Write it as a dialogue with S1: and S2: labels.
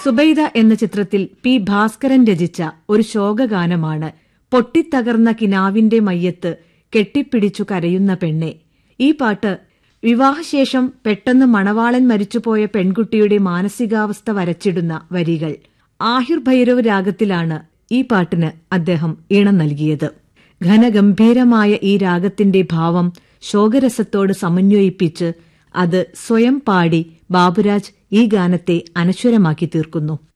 S1: സുബൈദ എന്ന ചിത്രത്തിൽ പി ഭാസ്കരൻ രചിച്ച ഒരു ശോകഗാനമാണ് പൊട്ടിത്തകർന്ന കിനാവിന്റെ മയ്യത്ത് കെട്ടിപ്പിടിച്ചു കരയുന്ന പെണ്ണെ ഈ പാട്ട് വിവാഹശേഷം പെട്ടെന്ന് മണവാളൻ മരിച്ചുപോയ പെൺകുട്ടിയുടെ മാനസികാവസ്ഥ വരച്ചിടുന്ന വരികൾ ആഹിർ ഭൈരവ് രാഗത്തിലാണ് ഈ പാട്ടിന് അദ്ദേഹം ഈണം നൽകിയത് ഘനഗംഭീരമായ ഈ രാഗത്തിന്റെ ഭാവം ശോകരസത്തോട് സമന്വയിപ്പിച്ച് അത് സ്വയം പാടി ബാബുരാജ് ഈ ഗാനത്തെ അനശ്വരമാക്കി തീർക്കുന്നു